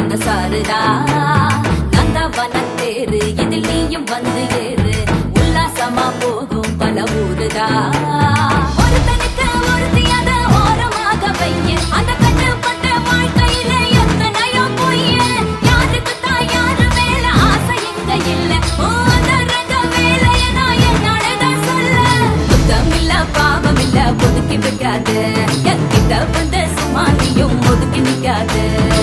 என்ன சாருடா நந்தவன தேரு இதில் நீயும் வந்து ஏறு உல்லாசமா போகும் பல ஊருடா ஒருத்தனுக்கு ஒருத்தி அத ஓரமாக வைய அந்த கட்டுப்பட்ட வாழ்க்கையில எத்தனையோ பொய்ய யாருக்கு தான் யாரு மேல ஆசை இங்க இல்ல ஓ அந்த ரங்க வேலைய நான் என்னோடதான் சொல்ல குத்தம் இல்ல பாவம் இல்ல ஒதுக்கி வைக்காத என்கிட்ட வந்து சும்மா நீயும் ஒதுக்கி நிக்காத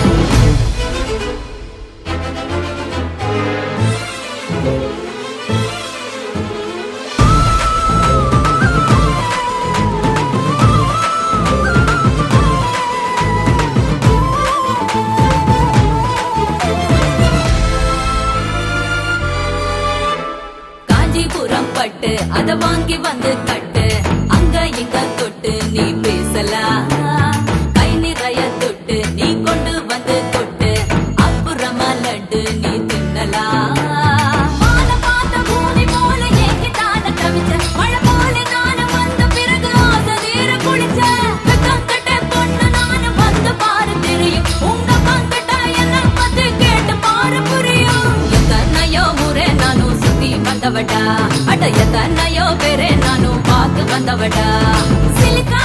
காஞ்சிபுரம் பட்டு அத வாங்கி வந்து கட்டு அங்க இங்க தொட்டு நீ பேசலாம் கை நிறைய தொட்டு நீ கொண்டு வந்து கொட்டு அப்புறமா லட்டு நீ தின்னலாம் வானம் பார்த்த பூமி போல ஏங்கிட்டான தவிச்ச, மழை போல நானும் வந்த பிறகு ஆசை தீர குளிச்ச. வெக்கம் கெட்ட பொண்ணு நானும் வந்து பாரு தெரியும். உங்க பங்கிட்ட எல்லாம் பத்தி கேட்டு பாரு புரியும். எத்தனையோ முறை நானும் சுத்தி வந்தவடா அட எத்தனையோ பேரை நானும் பார்த்து வந்தவடா சிலிக்கா